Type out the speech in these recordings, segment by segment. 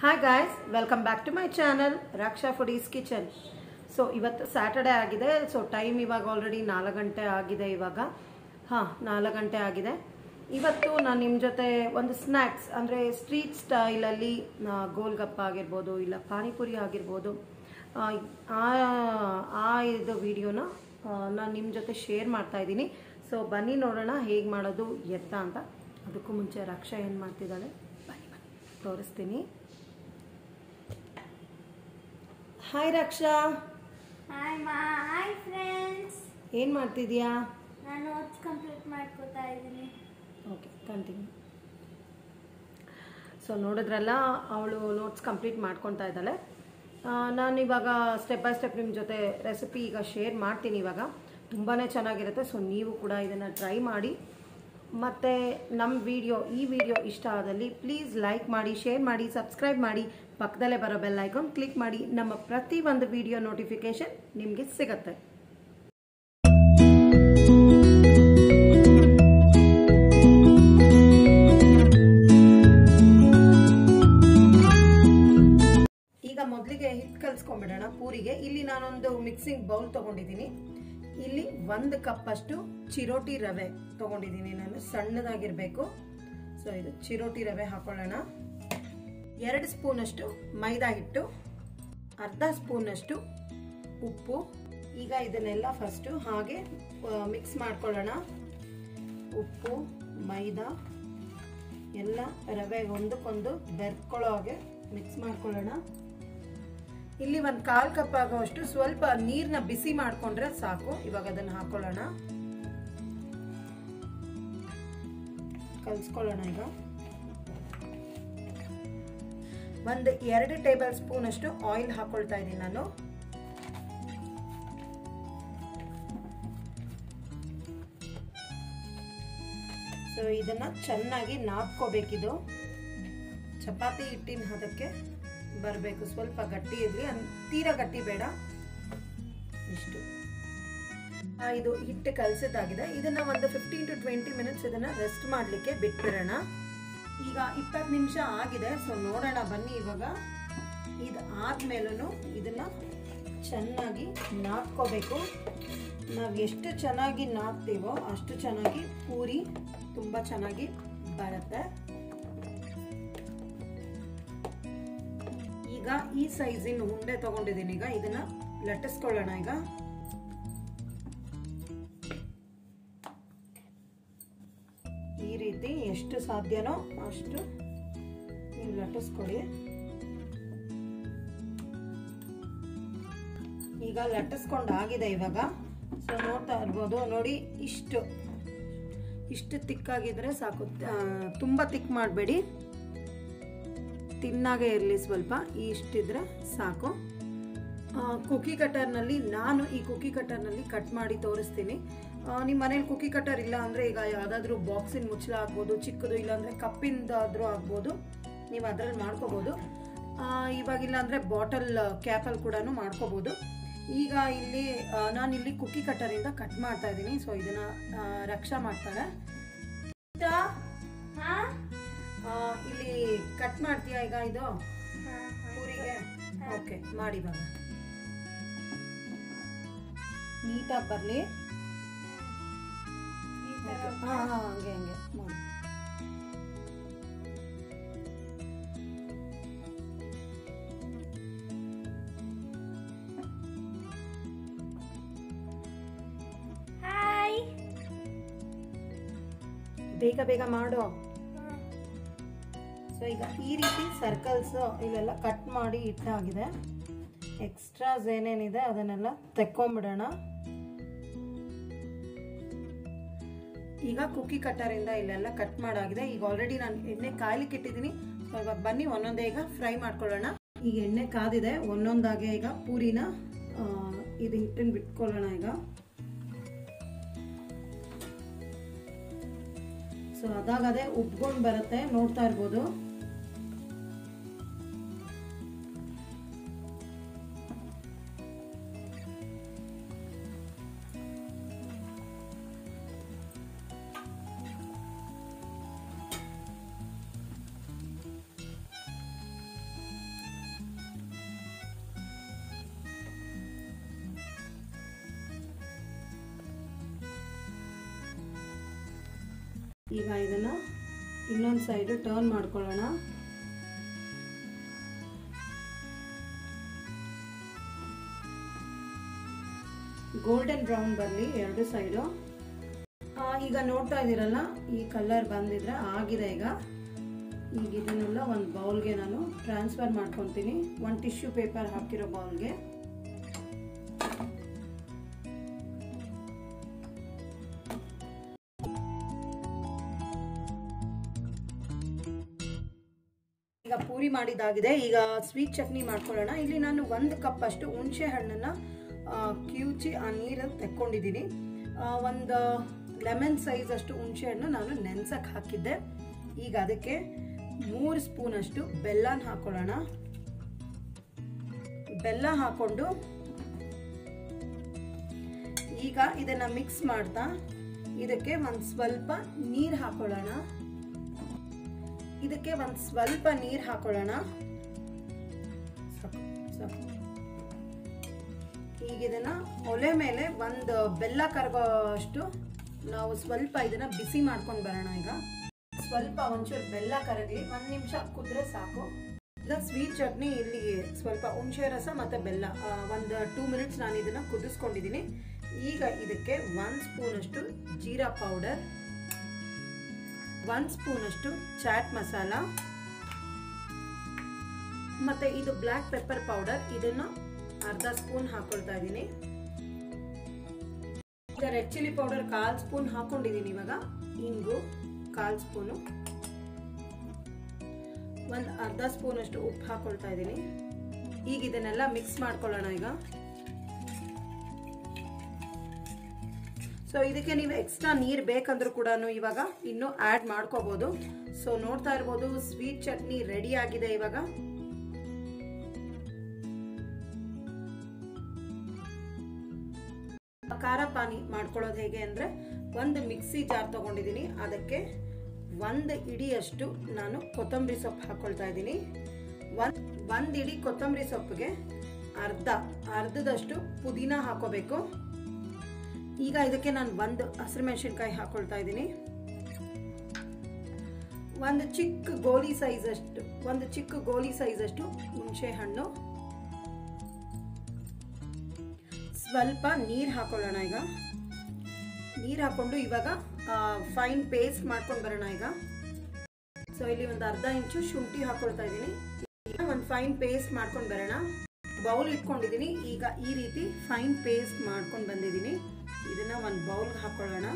Hi guys welcome back to my channel Raksha foodies kitchen so ಇವತ್ತು Saturday ಆಗಿದೆ so time ಇವಾಗ already ನಾಲ್ಕು ಗಂಟೆ ಆಗಿದೆ ಇವಾಗ ಹಾಂ ನಾಲ್ಕು ಗಂಟೆ ಆಗಿದೆ ಇವತ್ತು ನಾನು ನಿಮ್ಮ ಜೊತೆ ಒಂದು ಸ್ನ್ಯಾಕ್ಸ್ ಅಂದರೆ ಸ್ಟ್ರೀಟ್ ಸ್ಟೈಲಲ್ಲಿ ಗೋಲ್ಗಪ್ಪ ಆಗಿರ್ಬೋದು ಇಲ್ಲ ಪಾನಿಪುರಿ ಆಗಿರ್ಬೋದು ಆ, ಆ- ಆ ಇದು ವಿಡಿಯೋನ ನಾನು ನಿಮ್ಮ ಜೊತೆ ಶೇರ್ ಮಾಡ್ತಾ ಇದ್ದೀನಿ ಸೊ ಬನ್ನಿ ನೋಡೋಣ ಹೇಗೆ ಮಾಡೋದು ಎತ್ತ ಅಂತ ಅದಕ್ಕೂ ಮುಂಚೆ ರಕ್ಷಾ ಏನು ಮಾಡ್ತಿದ್ದಾಳೆ ಬನ್ನಿ ಬನ್ನಿ ತೋರಿಸ್ತೀನಿ ಹಾಯ್ ರಕ್ಷಾ ಹಾಯ್ ಮಾ ಹಾಯ್ ಫ್ರೆಂಡ್ಸ್ ಏನು ಮಾಡ್ತಿದ್ಯಾ ನಾನು ಓದ್ಸ್ ಕಂಪ್ಲೀಟ್ ಮಾಡ್ಕೋತಾ ಇದ್ದೀನಿ ಓಕೆ ಕಂಟಿನ್ಯೂ ಸೊ ನೋಡಿದ್ರಲ್ಲ ಅವಳು ನೋಟ್ಸ್ ಕಂಪ್ಲೀಟ್ ಮಾಡ್ಕೊತಾ ಇದ್ದಾಳೆ ನಾನು ಇವಾಗ ಸ್ಟೆಪ್ ಬೈ ಸ್ಟೆಪ್ ನಿಮ್ಮ ಜೊತೆ ರೆಸಿಪಿ ಈಗ ಶೇರ್ ಮಾಡ್ತೀನಿ ಇವಾಗ ತುಂಬಾ ಚೆನ್ನಾಗಿರುತ್ತೆ ಸೊ ನೀವು ಕೂಡ ಇದನ್ನು ಟ್ರೈ ಮಾಡಿ ಮತ್ತು ನಮ್ಮ ವಿಡಿಯೋ ಈ ವಿಡಿಯೋ ಇಷ್ಟ ಆದಲ್ಲಿ ಪ್ಲೀಸ್ ಲೈಕ್ ಮಾಡಿ ಶೇರ್ ಮಾಡಿ ಸಬ್ಸ್ಕ್ರೈಬ್ ಮಾಡಿ ಪಕ್ಕದಲ್ಲೇ ಬರೋ ಬೆಲ್ ಐಕಾನ್ ಕ್ಲಿಕ್ ಮಾಡಿ ನಮ್ಮ ಪ್ರತಿ ಒಂದು ವಿಡಿಯೋ ನೋಟಿಫಿಕೇಶನ್ ನಿಮಗೆ ಸಿಗುತ್ತೆ ಈಗ ಮೊದಲಿಗೆ ಹಿಟ್ಟು ಕಲಿಸ್ಕೊಂಡ್ಬಿಡೋಣ ಪೂರಿಗೆ ಇಲ್ಲಿ ನಾನೊಂದು ಮಿಕ್ಸಿಂಗ್ ಬೌಲ್ ತಗೊಂಡಿದ್ದೀನಿ ಇಲ್ಲಿ ಒಂದು ಕಪ್ ಅಷ್ಟು ಚಿರೋಟಿ ರವೆ ತಗೊಂಡಿದ್ದೀನಿ ನಾನು ಸಣ್ಣದಾಗಿರಬೇಕು ಸೊ ಇದು ಚಿರೋಟಿ ರವೆ ಹಾಕೊಳ್ಳೋಣ ಎರಡು ಸ್ಪೂನ್ ಅಷ್ಟು ಮೈದಾ ಹಿಟ್ಟು ಅರ್ಧ ಸ್ಪೂನ್ ಅಷ್ಟು ಉಪ್ಪು ಈಗ ಇದನ್ನೆಲ್ಲ ಫಸ್ಟು ಹಾಗೆ ಮಿಕ್ಸ್ ಮಾಡ್ಕೊಳ್ಳೋಣ ಉಪ್ಪು ಮೈದಾ ಎಲ್ಲ ರವೆ ಒಂದಕ್ಕೊಂದು ಬೆರ್ಕೊಳ್ಳೋ ಹಾಗೆ ಮಿಕ್ಸ್ ಮಾಡ್ಕೊಳ್ಳೋಣ ಇಲ್ಲಿ ಒಂದು ಕಾಲ್ ಕಪ್ ಆಗೋಷ್ಟು ಸ್ವಲ್ಪ ನೀರ್ನ ಬಿಸಿ ಮಾಡ್ಕೊಂಡ್ರೆ ಸಾಕು ಇವಾಗ ಅದನ್ನ ಹಾಕೊಳ್ಳೋಣ ಕಲ್ಸ್ಕೊಳ್ಳೋಣ ಈಗ ಒಂದು ಎರಡು ಟೇಬಲ್ ಸ್ಪೂನ್ ಅಷ್ಟು ಆಯಿಲ್ ಹಾಕೊಳ್ತಾ ಇದ್ದೀನಿ ನಾನು ಸೊ ಇದನ್ನ ಚೆನ್ನಾಗಿ ನಾದ್ಕೋಬೇಕಿದು ಚಪಾತಿ ಹಿಟ್ಟಿನ ಹದಕ್ಕೆ ಬರಬೇಕು ಸ್ವಲ್ಪ ಗಟ್ಟಿ ಇರಲಿ ತೀರಾ ಗಟ್ಟಿ ಬೇಡ ಇಷ್ಟು ಆ, ಇದು ಹಿಟ್ಟು ಕಲಸಿದ್ದಾಗಿದೆ ಇದನ್ನ ಒಂದು ಫಿಫ್ಟೀನ್ ಟು ಟ್ವೆಂಟಿ ಮಿನಿಟ್ಸ್ ಇದನ್ನ ರೆಸ್ಟ್ ಮಾಡಲಿಕ್ಕೆ ಬಿಟ್ಬಿಡೋಣ ಈಗ ಇಪ್ಪತ್ತು ನಿಮಿಷ ಆಗಿದೆ ಸೊ ನೋಡೋಣ ಬನ್ನಿ ಇವಾಗ ಇದು ಆದ್ಮೇಲೂ ಇದನ್ನ ಚೆನ್ನಾಗಿ ನಾದ್ಕೋಬೇಕು ನಾವು ಎಷ್ಟು ಚೆನ್ನಾಗಿ ನಾದ್ತೀವೋ ಅಷ್ಟು ಚೆನ್ನಾಗಿ ಪೂರಿ ತುಂಬ ಚೆನ್ನಾಗಿ ಬರುತ್ತೆ ಈಗ ಈ ಸೈಜಿನ ಉಂಡೆ ತಗೊಂಡಿದ್ದೀನಿ ಈಗ ಇದನ್ನ ಲಟ್ಟಿಸ್ಕೊಳ್ಳೋಣ ಈಗ ಈ ರೀತಿ ಎಷ್ಟು ಸಾಧ್ಯನೋ ಅಷ್ಟು ನೀವು ಲಟ್ಟಿಸ್ಕೊಳ್ಳಿ ಈಗ ಲಟ್ಟಿಸ್ಕೊಂಡು ಆಗಿದೆ ಇವಾಗ ಸೊ ನೋಡ್ತಾ ಇರ್ಬೋದು ನೋಡಿ ಇಷ್ಟು ಇಷ್ಟು ತಿಕ್ಕಾಗಿದ್ರೆ ಸಾಕು ಆ, ತುಂಬ ತಿಕ್ ಮಾಡಬೇಡಿ ತಿನ್ನಾಗೆ ಇರಲಿ ಸ್ವಲ್ಪ ಇಷ್ಟಿದ್ರೆ ಸಾಕು ಕುಕ್ಕಿ ಕಟರ್ನಲ್ಲಿ ನಾನು ಈ ಕುಕ್ಕಿ ಕಟರ್ನಲ್ಲಿ ಕಟ್ ಮಾಡಿ ತೋರಿಸ್ತೀನಿ ನಿಮ್ಮ ಮನೇಲಿ ಕುಕ್ಕಿ ಕಟರ್ ಇಲ್ಲ ಅಂದರೆ ಈಗ ಯಾವುದಾದ್ರೂ ಬಾಕ್ಸಿನ ಮುಚ್ಚಳ ಆಗ್ಬೋದು ಚಿಕ್ಕದು ಇಲ್ಲಾಂದರೆ ಕಪ್ಪಿಂದಾದರೂ ಆಗ್ಬೋದು ನೀವು ಅದರಲ್ಲಿ ಮಾಡ್ಕೋಬೋದು ಆ, ಇವಾಗಿಲ್ಲ ಅಂದರೆ ಬಾಟಲ್ ಕ್ಯಾಪಲ್ಲಿ ಕೂಡ ಮಾಡ್ಕೋಬೋದು ಈಗ ಇಲ್ಲಿ ಆ, ನಾನು ಇಲ್ಲಿ ಕುಕ್ಕಿ ಕಟ್ಟರಿಂದ ಕಟ್ ಮಾಡ್ತಾ ಇದ್ದೀನಿ ಸೊ ಇದನ್ನ ಆ, ರಕ್ಷಾ ಮಾಡ್ತಾಳೆ ಆಯ್ತಾ? ಹಾ ಆ, ಇಲ್ಲಿ ಕಟ್ ಮಾಡ್ತೀಯಾ ಈಗ ಇದು ಪೂರಿಗೆ ಓಕೆ ಮಾಡಿ ಇವಾಗ ನೀಟಾಗಿ ಬರಲಿ ಹಾಂ ಹಾಂ ಹಂಗೆ ಹಂಗೆ ಮಾಡಿ ಹಾಯ್ ಬೇಗ ಬೇಗ ಮಾಡು ಸೊ ಈಗ ಈ ರೀತಿ ಸರ್ಕಲ್ಸ್ ಇಲ್ಲೆಲ್ಲ ಕಟ್ ಮಾಡಿ ಇಟ್ಟಾಗಿದೆ ಎಕ್ಸ್ಟ್ರಾಸ್ ಏನೇನಿದೆ ಅದನ್ನೆಲ್ಲ ತೆಕ್ಕೊಂಬಿಡೋಣ ಈಗ ಕುಕ್ಕಿ ಕಟ್ಟರಿಂದ ಇಲ್ಲೆಲ್ಲ ಕಟ್ ಮಾಡಾಗಿದೆ ಈಗ ಆಲ್ರೆಡಿ ನಾನು ಎಣ್ಣೆ ಕಾಯ್ಲಿಕ್ಕೆ ಇಟ್ಟಿದ್ದೀನಿ ಸೊ ಇವಾಗ ಬನ್ನಿ ಒಂದೊಂದೇ ಈಗ ಫ್ರೈ ಮಾಡ್ಕೊಳ್ಳೋಣ ಈಗ ಎಣ್ಣೆ ಕಾದಿದೆ ಒಂದೊಂದಾಗೆ ಈಗ ಪೂರಿನ ಆ, ಇದು ಹಿಟ್ಟನ್ನು ಬಿಟ್ಕೊಳ್ಳೋಣ ಈಗ ಸೊ ಅದಾಗದೆ ಉಬ್ಕೊಂಡು ಬರುತ್ತೆ ನೋಡ್ತಾ ಇರ್ಬೋದು ಈಗ ಇದನ್ನ ಇನ್ನೊಂದು ಸೈಡ್ ಟರ್ನ್ ಮಾಡ್ಕೊಳ್ಳೋಣ ಗೋಲ್ಡನ್ ಬ್ರೌನ್ ಬರಲಿ ಎರಡು ಸೈಡು ಈಗ ನೋಡ್ತಾ ಇದ್ದೀರಲ್ಲ ಈ ಕಲರ್ ಬಂದಿದ್ರೆ ಆಗಿದೆ ಈಗ ಈಗ ಇದನ್ನೆಲ್ಲ ಒಂದು ಬೌಲ್ಗೆ ನಾನು ಟ್ರಾನ್ಸ್ಫರ್ ಮಾಡ್ಕೊತೀನಿ ಒಂದು ಟಿಶ್ಯೂ ಪೇಪರ್ ಹಾಕಿರೋ ಬೌಲ್ಗೆ ಈಗ ಪೂರಿ ಮಾಡಿದಾಗಿದೆ ಈಗ ಸ್ವೀಟ್ ಚಟ್ನಿ ಮಾಡ್ಕೊಳ್ಳೋಣ ಇಲ್ಲಿ ನಾನು ಒಂದು ಕಪ್ ಅಷ್ಟು ಹುಣಸೆ ಹಣ್ಣನ್ನ ಆ, ಕಿವುಚಿ ಆ ನೀರಲ್ಲಿ ತೆಕ್ಕೊಂಡಿದ್ದೀನಿ ಒಂದು ಲೆಮನ್ ಸೈಜ್ ಅಷ್ಟು ಹುಣಸೆ ಹಣ್ಣು ನಾನು ನೆನ್ಸಕ್ಕೆ ಹಾಕಿದ್ದೆ ಈಗ ಅದಕ್ಕೆ ಮೂರು ಸ್ಪೂನ್ ಅಷ್ಟು ಬೆಲ್ಲನ ಹಾಕೊಳ್ಳೋಣ ಬೆಲ್ಲ ಹಾಕೊಂಡು ಈಗ ಇದನ್ನ ಮಿಕ್ಸ್ ಮಾಡ್ತಾ ಇದಕ್ಕೆ ಒಂದು ಸ್ವಲ್ಪ ನೀರು ಹಾಕೊಳ್ಳೋಣ ಇದಕ್ಕೆ ಒಂದು ಸ್ವಲ್ಪ ನೀರು ಹಾಕೊಳ್ಳೋಣ ಸಾಕು, ಸಾಕು. ಈಗ ಇದನ್ನ ಒಲೆ ಮೇಲೆ ಒಂದು ಬೆಲ್ಲ ಕರಗೋಷ್ಟು ನಾವು ಸ್ವಲ್ಪ ಇದನ್ನ ಬಿಸಿ ಮಾಡ್ಕೊಂಡು ಬರೋಣ ಈಗ ಸ್ವಲ್ಪ ಒಂಚೂರು ಬೆಲ್ಲ ಕರಗಲಿ ಒಂದು ನಿಮಿಷ ಕುದ್ರೆ ಸಾಕು ಈಗ ಸ್ವೀಟ್ ಚಟ್ನಿ ಇಲ್ಲಿ ಸ್ವಲ್ಪ ಹುಣಸೆ ರಸ ಮತ್ತೆ ಬೆಲ್ಲ ಒಂದು ಟೂ ಮಿನಿಟ್ಸ್ ನಾನು ಇದನ್ನ ಕುದಿಸ್ಕೊಂಡಿದ್ದೀನಿ ಈಗ ಇದಕ್ಕೆ ಒಂದು ಸ್ಪೂನ್ ಅಷ್ಟು ಜೀರಾ ಪೌಡರ್ ಒಂದು ಸ್ಪೂನ್ ಅಷ್ಟು ಚಾಟ್ ಮಸಾಲ ಮತ್ತೆ ಇದು ಬ್ಲ್ಯಾಕ್ ಪೆಪ್ಪರ್ ಪೌಡರ್ ಇದನ್ನ ಅರ್ಧ ಸ್ಪೂನ್ ಹಾಕೊಳ್ತಾ ಇದ್ದೀನಿ ಈಗ ರೆಡ್ ಚಿಲ್ಲಿ ಪೌಡರ್ ಕಾಲ್ ಸ್ಪೂನ್ ಹಾಕೊಂಡಿದ್ದೀನಿ ಇವಾಗ ಇಂಗು ಕಾಲ್ ಸ್ಪೂನು ಒಂದು ಅರ್ಧ ಸ್ಪೂನ್ ಅಷ್ಟು ಉಪ್ಪು ಹಾಕೊಳ್ತಾ ಇದ್ದೀನಿ ಈಗ ಇದನ್ನೆಲ್ಲ ಮಿಕ್ಸ್ ಮಾಡ್ಕೊಳ್ಳೋಣ ಈಗ ಸೊ ಇದಕ್ಕೆ ನೀವು ಎಕ್ಸ್ಟ್ರಾ ನೀರು ಬೇಕಂದ್ರೂ ಕೂಡ ಇವಾಗ ಇನ್ನು ಆ್ಯಡ್ ಮಾಡ್ಕೋಬಹುದು ಸೊ ನೋಡ್ತಾ ಇರ್ಬೋದು ಸ್ವೀಟ್ ಚಟ್ನಿ ರೆಡಿ ಆಗಿದೆ ಇವಾಗ ಖಾರ ಪಾನಿ ಮಾಡ್ಕೊಳ್ಳೋದು ಹೇಗೆ ಅಂದ್ರೆ ಒಂದು ಮಿಕ್ಸಿ ಜಾರ್ ತಗೊಂಡಿದ್ದೀನಿ ಅದಕ್ಕೆ ಒಂದು ಇಡಿಯಷ್ಟು ನಾನು ಕೊತ್ತಂಬರಿ ಸೊಪ್ಪು ಹಾಕೊಳ್ತಾ ಇದ್ದೀನಿ ಒಂದ್ ಒಂದು ಇಡಿ ಕೊತ್ತಂಬರಿ ಸೊಪ್ಪಿಗೆ ಅರ್ಧ ಅರ್ಧದಷ್ಟು ಪುದೀನ ಹಾಕೋಬೇಕು ಈಗ ಇದಕ್ಕೆ ನಾನು ಒಂದು ಹಸಿರು ಮೆಣಸಿನ್ಕಾಯಿ ಹಾಕೊಳ್ತಾ ಇದ್ದೀನಿ ಒಂದು ಚಿಕ್ಕ ಗೋಲಿ ಸೈಜ್ ಅಷ್ಟು ಒಂದು ಚಿಕ್ಕ ಗೋಲಿ ಸೈಜ್ ಅಷ್ಟು ಹುಣಸೆ ಹಣ್ಣು ಸ್ವಲ್ಪ ನೀರು ಹಾಕೊಳ್ಳೋಣ ಈಗ ನೀರು ಹಾಕೊಂಡು ಇವಾಗ ಫೈನ್ ಪೇಸ್ಟ್ ಮಾಡ್ಕೊಂಡು ಬರೋಣ ಈಗ ಸೊ ಇಲ್ಲಿ ಒಂದು ಅರ್ಧ ಇಂಚು ಶುಂಠಿ ಹಾಕೊಳ್ತಾ ಇದ್ದೀನಿ ಒಂದು ಫೈನ್ ಪೇಸ್ಟ್ ಮಾಡ್ಕೊಂಡು ಬರೋಣ ಬೌಲ್ ಇಟ್ಕೊಂಡಿದ್ದೀನಿ ಈಗ ಈ ರೀತಿ ಫೈನ್ ಪೇಸ್ಟ್ ಮಾಡ್ಕೊಂಡು ಬಂದಿದ್ದೀನಿ ಇದನ್ನ ಒಂದು ಬೌಲ್ಗೆ ಹಾಕೊಳ್ಳೋಣ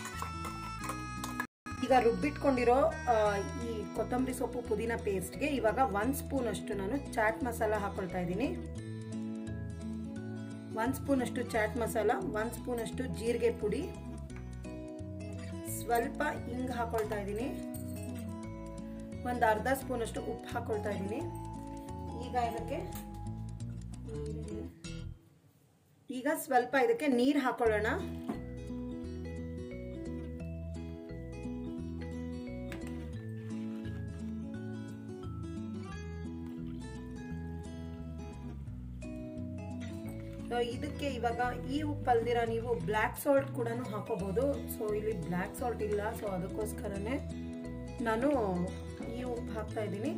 ಈಗ ರುಬ್ಬಿಟ್ಕೊಂಡಿರೋ ಆ, ಈ ಕೊತ್ತಂಬರಿ ಸೊಪ್ಪು ಪುದೀನ ಪೇಸ್ಟ್ಗೆ ಇವಾಗ ಒಂದು ಸ್ಪೂನ್ ಅಷ್ಟು ನಾನು ಚಾಟ್ ಮಸಾಲ ಹಾಕೊಳ್ತಾ ಇದ್ದೀನಿ ಒಂದು ಸ್ಪೂನ್ ಅಷ್ಟು ಚಾಟ್ ಮಸಾಲ ಒಂದು ಸ್ಪೂನ್ ಅಷ್ಟು ಜೀರಿಗೆ ಪುಡಿ ಸ್ವಲ್ಪ ಹಿಂಗ್ ಹಾಕೊಳ್ತಾ ಇದ್ದೀನಿ ಒಂದು ಅರ್ಧ ಸ್ಪೂನ್ ಅಷ್ಟು ಉಪ್ಪು ಹಾಕೊಳ್ತಾ ಇದ್ದೀನಿ ಈಗ ಇದಕ್ಕೆ ಈಗ ಸ್ವಲ್ಪ ಇದಕ್ಕೆ ನೀರು ಹಾಕೊಳ್ಳೋಣ ಸೊ ಇದಕ್ಕೆ ಇವಾಗ ಈ ಉಪ್ಪು ಅಲ್ದಿರ ನೀವು ಬ್ಲ್ಯಾಕ್ ಸಾಲ್ಟ್ ಕೂಡ ಹಾಕೋಬಹುದು ಸೊ ಇಲ್ಲಿ ಬ್ಲ್ಯಾಕ್ ಸಾಲ್ಟ್ ಇಲ್ಲ ಸೊ ಅದಕ್ಕೋಸ್ಕರನೇ ನಾನು ಈ ಉಪ್ಪು ಹಾಕ್ತಾ ಇದ್ದೀನಿ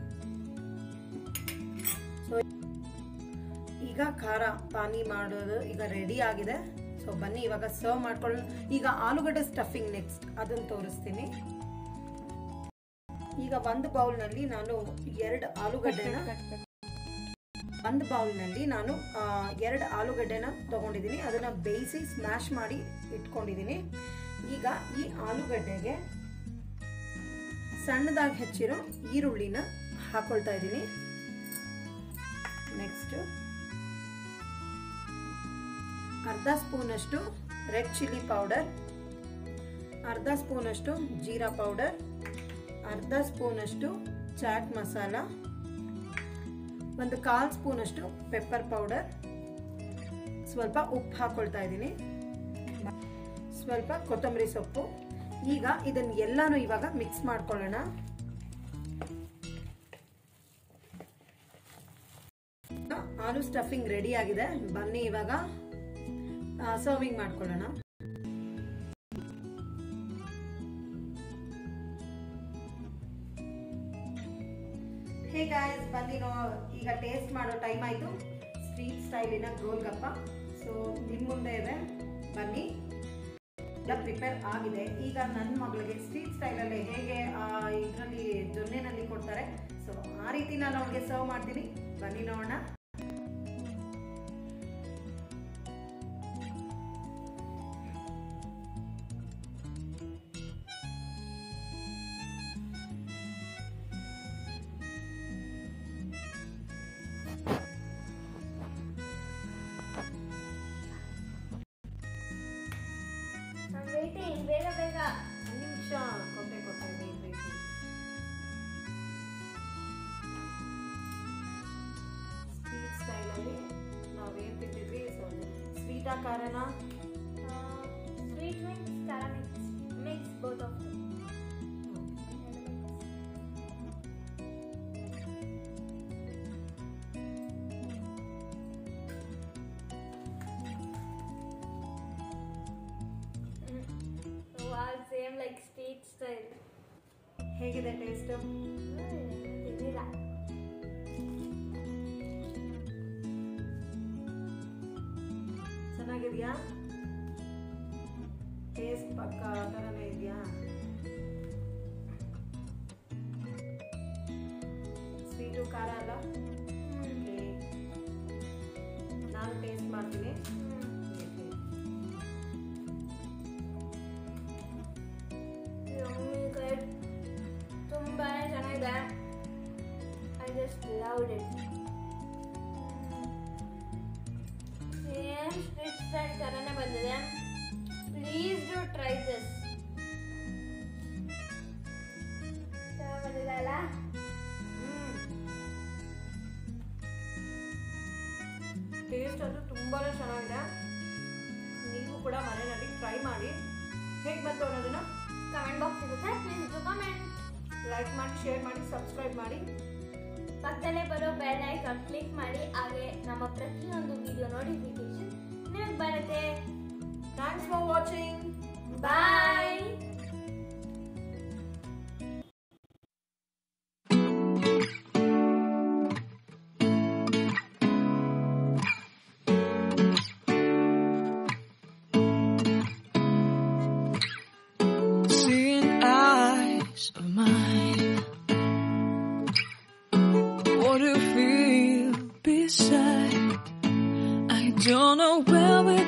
ಸೊ ಈಗ ಖಾರ ಪಾನಿ ಮಾಡೋದು ಈಗ ರೆಡಿ ಆಗಿದೆ ಸೊ ಬನ್ನಿ ಇವಾಗ ಸರ್ವ್ ಮಾಡ್ಕೊಳ್ಳೋಣ ಈಗ ಆಲೂಗಡ್ಡೆ ಸ್ಟಫಿಂಗ್ ನೆಕ್ಸ್ಟ್ ಅದನ್ನು ತೋರಿಸ್ತೀನಿ ಈಗ ಒಂದು ಬೌಲ್ನಲ್ಲಿ ನಾನು ಎರಡು ಆಲೂಗಡ್ಡೆನ ಒಂದು ಬೌಲ್ನಲ್ಲಿ ನಾನು ಆ, ಎರಡು ಆಲೂಗಡ್ಡೆನ ತಗೊಂಡಿದ್ದೀನಿ ಅದನ್ನ ಬೇಯಿಸಿ ಸ್ಮ್ಯಾಶ್ ಮಾಡಿ ಇಟ್ಕೊಂಡಿದ್ದೀನಿ ಈಗ ಈ ಆಲೂಗಡ್ಡೆಗೆ ಸಣ್ಣದಾಗಿ ಹೆಚ್ಚಿರೋ ಈರುಳ್ಳಿನ ಹಾಕೊಳ್ತಾ ಇದ್ದೀನಿ ನೆಕ್ಸ್ಟ್ ಅರ್ಧ ಸ್ಪೂನಷ್ಟು ರೆಡ್ ಚಿಲ್ಲಿ ಪೌಡರ್ ಅರ್ಧ ಸ್ಪೂನಷ್ಟು ಜೀರಾ ಪೌಡರ್ ಅರ್ಧ ಸ್ಪೂನಷ್ಟು ಚಾಟ್ ಮಸಾಲ ಒಂದು ಕಾಲು ಸ್ಪೂನಷ್ಟು ಪೆಪ್ಪರ್ ಪೌಡರ್ ಸ್ವಲ್ಪ ಉಪ್ಪು ಹಾಕೊಳ್ತಾ ಇದ್ದೀನಿ ಸ್ವಲ್ಪ ಕೊತ್ತಂಬರಿ ಸೊಪ್ಪು ಈಗ ಇದನ್ನ ಎಲ್ಲಾನು ಇವಾಗ ಮಿಕ್ಸ್ ಮಾಡ್ಕೊಳ್ಳೋಣ ಆಲೂ ಸ್ಟಫಿಂಗ್ ರೆಡಿ ಆಗಿದೆ ಬನ್ನಿ ಇವಾಗ ಸರ್ವಿಂಗ್ ಮಾಡ್ಕೊಳ್ಳೋಣ ಹೇ ಗಾಯ್ಸ್ ಬನ್ನಿ ನೋ ಈಗ ಟೇಸ್ಟ್ ಮಾಡೋ ಟೈಮ್ ಆಯಿತು ಸ್ಟ್ರೀಟ್ ಸ್ಟೈಲಿನ ಗೋಲ್ಗಪ್ಪ ಸೊ ನಿಮ್ಮ ಮುಂದೆ ಇದೆ ಬನ್ನಿ ಎಲ್ಲ ಪ್ರಿಪೇರ್ ಆಗಿದೆ ಈಗ ನನ್ನ ಮಗಳಿಗೆ ಸ್ಟ್ರೀಟ್ ಸ್ಟೈಲಲ್ಲಿ ಹೇಗೆ ಇದರಲ್ಲಿ ಜೊನ್ನೆನಲ್ಲಿ ಕೊಡ್ತಾರೆ ಸೊ ಆ ರೀತಿ ನಾನು ಅವ್ಳಿಗೆ ಸರ್ವ್ ಮಾಡ್ತೀನಿ ಬನ್ನಿ ನೋಡೋಣ I'm waiting. ಬೇಗ ಬೇಗ ಒಂದು ನಿಮಿಷ ಕೊಟ್ಟೆ ಕೊಟ್ಟೆ ವೇಟ್ ವೇಟ್ ಸ್ಟ್ರೀಟ್ ಸ್ಟೈಲಲ್ಲಿ ನಾವು ಏನು ತಿಂದಿದ್ವಿ ಸೊ ಸ್ವೀಟ್ ಖಾರನ ಸ್ವೀಟ್ ಮಿಕ್ಸ್ ಖಾರ mix mix both of all same like street style ಹೇಗಿದೆ ಟೇಸ್ಟು ತಿನ್ನಿಲ್ಲ ಚೆನ್ನಾಗಿದೆಯಾ ಟೇಸ್ಟ್ ಪಕ್ಕ ಆ ಥರನೇ ಇದೆಯಾ ಸ್ವೀಟು ಖಾರ ಅಲ್ಲ ಓಕೆ ನಾನು ಟೇಸ್ಟ್ ಮಾಡ್ತೀನಿ ತುಂಬಾ ಚೆನ್ನಾಗಿದೆ I just loved it same street style ಥರನೇ ಬಂದಿದೆ ಪ್ಲೀಸ್ ಡು ಟ್ರೈ ದಿಸ್ ಚೆನ್ನಾಗಿ ಬಂದಿದೆ ಅಲ್ಲ ಟೇಸ್ಟ್ ಅದು ತುಂಬಾ ಚೆನ್ನಾಗಿದೆ ನೀವು ಕೂಡ ಮನೆಯಲ್ಲಿ ಟ್ರೈ ಮಾಡಿ ಹೇಗೆ ಬಂತು ಅನ್ನೋದನ್ನ ಕಮೆಂಟ್ ಬಾಕ್ಸ್ ಇರುತ್ತೆ ಪ್ಲೀಸ್ ಡು ಕಮೆಂಟ್ ಲೈಕ್ ಮಾಡಿ ಶೇರ್ ಮಾಡಿ ಸಬ್ಸ್ಕ್ರೈಬ್ ಮಾಡಿ ಪಕ್ಕದಲ್ಲೇ ಬರೋ ಬೆಲ್ ಐಕಾನ್ ಕ್ಲಿಕ್ ಮಾಡಿ ಹಾಗೆ ನಮ್ಮ ಪ್ರತಿಯೊಂದು ವಿಡಿಯೋ ನೋಟಿಫಿಕೇಶನ್ ನಿಮಗೆ ಬರುತ್ತೆ thanks for watching bye Seeing eyes of mine. What to feel beside. I don't know where we're